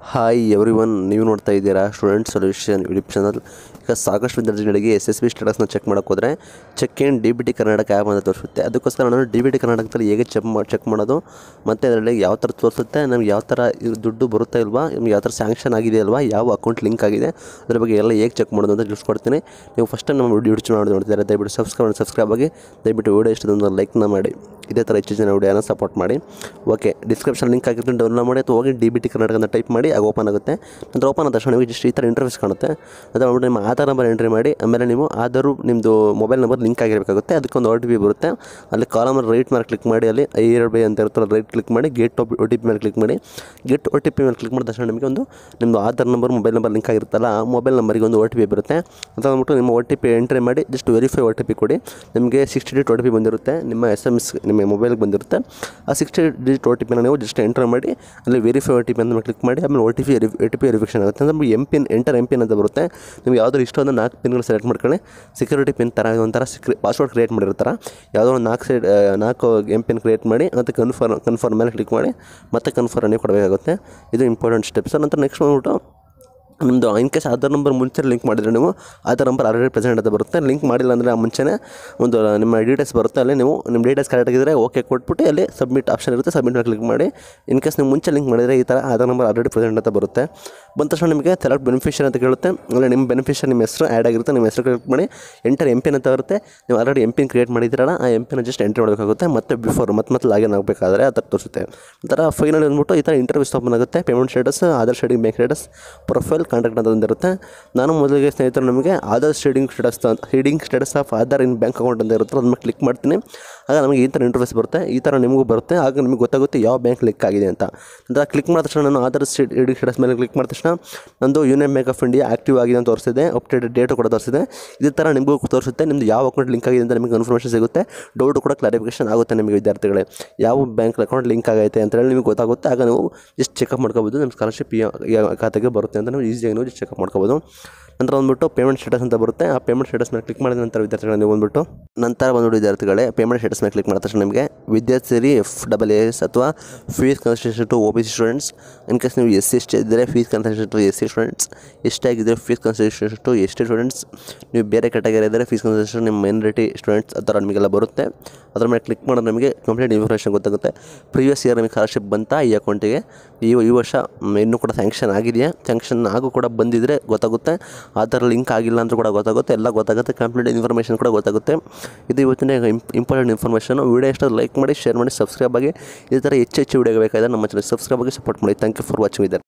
hi every one ನೀವು ನೋಡ್ತಾ ಇದ್ದೀರಾ ಸ್ಟೂಡೆಂಟ್ ಸೊಲ್ಯೂಷನ್ ಯೂಟ್ಯೂಬ್ ಚಾನಲ್ ಈಗ ಸಾಕಷ್ಟು ವಿದ್ಯಾರ್ಥಿಗಳಿಗೆ ಎಸ್ ಎಸ್ ಬಿ ಸ್ಟೇಟಸ್ನ ಚೆಕ್ ಮಾಡೋಕೆ ಹೋದರೆ check in D B T Karnataka app ಅಂತ ತೋರಿಸುತ್ತೆ ಅದಕ್ಕೋಸ್ಕರ ನಾನು ಡಿ ಬಿ ಟಿ ಕರ್ನಾಟಕದಲ್ಲಿ ಹೇಗೆ ಚೆಕ್ ಮಾಡಿ ಚೆಕ್ ಮಾಡೋದು ಮತ್ತು ಅದರಲ್ಲಿ ಯಾವ ಥರ ತೋರಿಸುತ್ತೆ ನಮ್ಗೆ ಯಾವ ಥರ ಇದು ದುಡ್ಡು ಬರುತ್ತಾ ಇಲ್ವಾ ನಿಮ್ಗೆ ಯಾವ ಥರ ಸ್ಯಾಂಕ್ಷನ್ ಆಗಿದೆ ಅಲ್ವಾ ಯಾವ ಅಕೌಂಟ್ ಲಿಂಕ್ ಆಗಿದೆ ಅದ್ರ ಬಗ್ಗೆ ಎಲ್ಲ ಹೇಗೆ ಚೆಕ್ ಮಾಡೋದು ಅಂತ ತಿಳಿಸ್ಕೊಡ್ತೀನಿ ನೀವು ಫಸ್ಟ್ ಟೈಮ್ ನಮ್ಮ ವಿಡಿಯೋ ನೋಡಿ ನೋಡ್ತಿದ್ದಾರೆ ದಯವಿಟ್ಟು ಸಬ್ಸ್ಕ್ರೈಬ್ ಸಬ್ಸ್ಕ್ರೈಬ್ ಆಗಿ ದಯವಿಟ್ಟು ವಿಡಿಯೋ ಇಷ್ಟದೊಂದು ಲೈಕ್ನ ಮಾಡಿ ಇದೇ ಥರ ಹೆಚ್ಚು ಜನ ವಿಡಿಯೋನ ಸಪೋರ್ಟ್ ಮಾಡಿ ಓಕೆ ಡಿಸ್ಕ್ರಿಪ್ಷನ್ ಲಿಂಕ್ ಆಗಿರ್ತೀನಿ ಡೌನ್ಲೋಡ್ ಮಾಡಿ ಅಥವಾ ಹೋಗಿ ಡಿ ಬಿ ಟಿ ಕರ್ನಾಟಕ ಅಂತ ಟೈಪ್ ಮಾಡಿ ಆಗ ಓಪನ್ ಆಗುತ್ತೆ ನಂತರ ಓಪನ್ ಆದ ತಕ್ಷಣ ನಿಮಗೆ ಜಸ್ಟ್ ಈ ಥರ ಇಂಟರ್ಫೇಸ್ ಕಾಣುತ್ತೆ ಅದು ಮಾಡ್ಬಿಟ್ಟು ನಿಮ್ಮ ಆಧಾರ್ ನಂಬರ್ ಎಂಟ್ರಿ ಮಾಡಿ ಆಮೇಲೆ ನೀವು ಆಧಾರು ನಿಮ್ಮದು ಮೊಬೈಲ್ ನಂಬರ್ ಲಿಂಕ್ ಆಗಿರಬೇಕಾಗುತ್ತೆ ಅದಕ್ಕೊಂದು ಓ ಟಿ ಪಿ ಬರುತ್ತೆ ಅಲ್ಲಿ ಕಾಲಮ್ ರೈಟ್ ಮೇಲೆ ಕ್ಲಿಕ್ ಮಾಡಿ ಅಲ್ಲಿ ಐ ಎರಡು ಬೈ ಅಂತ ಇರುತ್ತಲ್ಲ ರೈಟ್ ಕ್ಲಿಕ್ ಮಾಡಿ ಗೆಟ್ ಓ ಟಿ ಪಿ ಮೇಲೆ ಕ್ಲಿಕ್ ಮಾಡಿ ಗೆಟ್ ಓ ಟಿ ಪಿ ಮೇಲೆ ಕ್ಲಿಕ್ ಮಾಡಿದ ತಕ್ಷಣ ನಿಮಗೆ ಒಂದು ನಿಮ್ಮದು Aadhaar number mobile number link ಆಗಿರುತ್ತಲ್ಲ ಆ ಮೊಬೈಲ್ ನಂಬರಿಗೆ ಒಂದು ಓ ಟಿ ಪಿ ಬರುತ್ತೆ ಅಂತ ಅಂದ್ಬಿಟ್ಟು ನಿಮ್ಮ ಓ ಟಿ ಪಿ ಎಂಟ್ರಿ ಮಾಡಿ just verify O T P ಕೊಡಿ ನಿಮಗೆ ಸಿಕ್ಸ್ಟಿ ಡಿಟ್ ಓ ಟಿ ಪಿ ಬಂದಿರುತ್ತೆ ನಿಮ್ಮ ಎಸ್ ಎಮ್ ಎಸ್ ನಿಮ್ಮ ಮೊಬೈಲ್ಗೆ ಬಂದಿರುತ್ತೆ ಆ ಸಿಕ್ಸ್ಟಿ ಡಿಜಿಟ್ ಓ ಟಿ ಪಿನ ನೀವು ಜಸ್ಟ್ ಎಂಟರ್ ಮಾಡಿ ಅಲ್ಲಿ ವೆರಿಫೈ ಓ ಟಿ ಪಿ ಅಂತ ಕ್ಲಿಕ್ ಮಾಡಿ ಆಮೇಲೆ O T P O T P verification ಆಗುತ್ತೆ ಅಂದರೆ M pin enter M pin ಅಂತ ಬರುತ್ತೆ ನೀವು ಯಾವ್ದಾದ್ರು ಇಷ್ಟ ಒಂದು ನಾಲ್ಕು ಪಿನ್ಗಳು ಸೆಲೆಕ್ಟ್ ಮಾಡ್ಕೊಳ್ಳಿ ಸೆಕ್ಯೂರಿಟಿ ಪಿನ್ ಥರ ಒಂಥರ ಸಿಕ್ರಿ ಪಾಸ್ವರ್ಡ್ ಕ್ರಿಯೇಟ್ ಮಾಡಿರ್ತಾರೆ ಯಾವುದೋ ಒಂದು ನಾಲ್ಕು ಸೈಡ್ ನಾಲ್ಕು ಎಮ್ ಪಿನ್ ಕ್ರಿಯೇಟ್ ಮಾಡಿ ಮತ್ತು ಕನ್ಫರ್ಮ್ ಕನ್ಫರ್ಮ್ ಮೇಲೆ ಕ್ಲಿಕ್ ಮಾಡಿ ಮತ್ತೆ ಕನ್ಫರ್ಮ್ ನೀವು ಕೊಡಬೇಕಾಗುತ್ತೆ ಇದು ಇಂಪಾರ್ಟೆಂಟ್ ಸ್ಟೆಪ್ಸ್ ನಂತರ ನೆಕ್ಸ್ಟ್ ಬಂದ್ಬಿಟ್ಟು ನಿಮ್ಮದು ಇನ್ ಕೇಸ್ ಆಧಾರ್ ನಂಬರ್ ಮುಂಚೆ ಲಿಂಕ್ ಮಾಡಿದರೆ ನೀವು ಆಧಾರ್ ನಂಬರ್ ಆಲ್ರೆಡಿ ಪ್ರೆಸೆಂಟ್ ಅಂತ ಬರುತ್ತೆ ಲಿಂಕ್ ಮಾಡಿಲ್ಲ ಅಂದರೆ ಆ ಮುಂಚೆನೇ ಒಂದು ನಿಮ್ಮ ಡೀಟೇಲ್ಸ್ ಬರುತ್ತೆ ಅಲ್ಲಿ ನೀವು ನಿಮ್ಮ ಡೀಟೇಲ್ಸ್ ಕರೆಕ್ಟ್ ಆಗಿದ್ದರೆ ಓಕೆ ಕೊಟ್ಬಿಟ್ಟು ಅಲ್ಲಿ ಸಬ್ಮಿಟ್ ಆಪ್ಷನ್ ಇರುತ್ತೆ ಸಬ್ಮಿಟ್ ಮೇಲೆ ಕ್ಲಿಕ್ ಮಾಡಿ ಇನ್ ಕೇಸ್ ನೀವು ಮುಂಚೆ ಲಿಂಕ್ ಮಾಡಿದರೆ ಈ ಥರ ಆಧಾರ್ ನಂಬರ್ ಆಲ್ರೆಡಿ ಪ್ರೆಸೆಂಟ್ ಅಂತ ಬರುತ್ತೆ ಬಂದ ತಕ್ಷಣ ನಿಮಗೆ ಸೆಲೆಕ್ಟ್ ಬೆನಿಫಿಷರಿ ಅಂತ ಕೇಳುತ್ತೆ ಅಲ್ಲಿ ನಿಮ್ಮ ಬೆನಿಫಿಷರಿ ನಿಮ್ಮ ಹೆಸರು ಆ್ಯಡ್ ಆಗಿರುತ್ತೆ ನಿಮ್ಮ ಹೆಸರು ಕ್ಲಿಕ್ ಮಾಡಿ ಎಂಟರ್ ಎಮ್ ಪಿನ್ ಅಂತ ಬರುತ್ತೆ ನೀವು ಆಲ್ರೆಡಿ ಎಮ್ ಪಿನ್ ಕ್ರಿಯೇಟ್ ಮಾಡಿದ್ದೀರಲ್ಲ ಆ ಎಮ್ ಪಿನ ಜಸ್ಟ್ ಎಂಟ್ರಿ ಮಾಡಬೇಕಾಗುತ್ತೆ ಮತ್ತೆ ಬಿಫೋರ್ ಮತ್ತೆ ಮತ್ತೆ ಲಾಗಿನ್ ಆಗಬೇಕಾದ್ರೆ ಆ ಥರ ತೋರಿಸುತ್ತೆ ಒಂಥರ ಫೈನಲ್ ಅಂದ್ಬಿಟ್ಟು ಈ ಥರ ಇಂಟರ್ವ್ಯೂಸ್ ಓಪನ್ ಆಗುತ್ತೆ payment status Aadhaar seeding bank status profile contact ಅಂತ ಒಂದಿರುತ್ತೆ ನಾನು ಮೊದಲಿಗೆ ಸ್ನೇಹಿತರು ನಮಗೆ Aadhaar seeding status seeding status of Aadhaar in bank account ಅಂತ ಇರುತ್ತೆ ಅದನ್ನ ಕ್ಲಿಕ್ ಮಾಡ್ತೀನಿ ಆಗ ನಮಗೆ ಈ ಥರ ಇಂಟರ್ಫೇಸ್ ಬರುತ್ತೆ ಈ ಥರ ನಿಮಗೂ ಬರುತ್ತೆ ಆಗ ನಿಮಗೆ ಗೊತ್ತಾಗುತ್ತೆ ಯಾವ ಬ್ಯಾಂಕ್ ಲಿಕ್ ಆಗಿದೆ ಅಂತ ಅಂತ ಕ್ಲಿಕ್ ಮಾಡಿದ ತಕ್ಷಣ ನಾನು ಆಧಾರ್ ಶೇಡಿಂಗ್ ಸ್ಟೇಟಸ್ ಮೇಲೆ ಕ್ಲಿಕ್ ಮಾಡಿದ ತಕ್ಷಣ ನಂದು Union Bank of India active ಆಗಿದೆ ಅಂತ ತೋರಿಸಿದೆ ಅಪ್ಡೇಟೆಡ್ ಡೇಟು ಕೂಡ ತೋರಿಸಿದೆ ಇದೇ ಥರ ನಿಮಗೂ ತೋರಿಸುತ್ತೆ ನಿಮ್ಮದು ಯಾವ ಅಕೌಂಟ್ ಲಿಂಕ್ ಆಗಿದೆ ಅಂತ ನಿಮಗೆ ಇನ್ಫಾರ್ಮೇಷನ್ ಸಿಗುತ್ತೆ ಡೌಟ್ ಕೂಡ ಕ್ಲಾರಿಫಿಕೇಷನ್ ಆಗುತ್ತೆ ನಿಮಗೆ ವಿದ್ಯಾರ್ಥಿಗಳೇ ಯಾವ ಬ್ಯಾಂಕ್ ಅಕೌಂಟ್ ಲಿಂಕ್ ಆಗೈತೆ ಅಂತ ಹೇಳಿ ನಿಮಗೆ ಗೊತ್ತಾಗುತ್ತೆ ಆಗ ನೀವು ಜಸ್ಟ್ ಚೆಕಪ್ ಮಾಡ್ಕೋಬೋದು ನಿಮ್ಮ ಸ್ಕಾಲರ್ಶಿಪ್ ಖಾತೆಗೆ ಬರುತ್ತೆ ಅಂತ ನೀವು ಈಸಿಯಾಗಿ ನೀವು ಚೆಕಪ್ ಮಾಡ್ಕೋಬೋದು ನಂತರ ಬಂದ್ಬಿಟ್ಟು ಪೇಮೆಂಟ್ ಸ್ಟೇಟಸ್ ಅಂತ ಬರುತ್ತೆ ಆ ಪೇಮೆಂಟ್ ಸ್ಟೇಟಸ್ ಮೇಲೆ ಕ್ಲಿಕ್ ಮಾಡಿದ ನಂತರ ವಿದ್ಯಾರ್ಥಿಗಳು ನೀವು ಬಂದ್ಬಿಟ್ಟು ನಂತರ ಬಂದ್ಬಿಟ್ಟು ವಿದ್ಯಾರ್ಥಿಗಳೇ ಪೇಮೆಂಟ್ ಸ್ಟೇಟಸ್ ಮೇಲೆ ಕ್ಲಿಕ್ ಮಾಡಿದ ತಕ್ಷಣ ನಿಮಗೆ ವಿದ್ಯಾರ್ಥಿ ಎಫ್ ಡಬಲ್ ಎಸ್ ಅಥವಾ fees concession to O B C students in case ನೀವು ಎಸ್ ಸಿ ಎಸ್ ಟಿ ಇದ್ದರೆ fees concession to S C students ಎಷ್ಟೇ ಆಗಿದ್ದರೆ fees concession to S T students ನೀವು ಬೇರೆ ಕ್ಯಾಟಗರಿ ಇದ್ದರೆ ಫೀಸ್ ಕನ್ಸೆಷನ್ ನಿಮ್ಮ minority students ಆ ಥರ ನಿಮಗೆಲ್ಲ ಬರುತ್ತೆ ಅದ್ರ ಮೇಲೆ ಕ್ಲಿಕ್ ಮಾಡಿದ್ರೆ ನಮಗೆ ಕಂಪ್ಲೀಟ್ ಇನ್ಫಾರ್ಮೇಷನ್ ಗೊತ್ತಾಗುತ್ತೆ ಪ್ರೀವಿಯಸ್ ಇಯರ್ ನಿಮಗೆ ಸ್ಕಾಲರ್ಶಿಪ್ ಬಂತಾ ಈ ಅಕೌಂಟಿಗೆ ಈ ಈ ವರ್ಷ ಮ್, ಇನ್ನೂ ಕೂಡ ಸ್ಯಾಂಕ್ಷನ್ ಆಗಿದೆಯಾ ಸ್ಯಾಂಕ್ಷನ್ ಆಗು ಕೂಡ ಬಂದಿದ್ದರೆ ಗೊತ್ತಾಗುತ್ತೆ ಆಧಾರ್ ಲಿಂಕ್ ಆಗಿಲ್ಲ ಅಂದರೂ ಕೂಡ ಗೊತ್ತಾಗುತ್ತೆ ಎಲ್ಲ ಗೊತ್ತಾಗುತ್ತೆ ಕಂಪ್ಲೀಟ್ ಇನ್ಫಾರ್ಮೇಷನ್ ಕೂಡ ಗೊತ್ತಾಗುತ್ತೆ ಇದು ಇವತ್ತಿನ ಇಂಪಾರ್ಟೆಂಟ್ ಇನ್ಫಾರ್ಮೇಷನ್ ವೀಡಿಯೋ ಇಷ್ಟ ಲೈಕ್ ಮಾಡಿ ಶೇರ್ ಮಾಡಿ ಸಬ್ಸ್ಕ್ರೈಬ್ ಆಗಿ ಈ ಥರ ಹೆಚ್ಚು ಹೆಚ್ಚು ವೀಡಿಯೋ ಬೇಕಾದರೆ ನಮ್ಮ ಚಾನಲ್ ಸಬ್ಸ್ಕ್ರೈಬ್ ಆಗಿ ಸಪೋರ್ಟ್ ಮಾಡಿ ಥ್ಯಾಂಕ್ ಯು ಫಾರ್ ವಾಚಿಂಗ್ ಇದೆ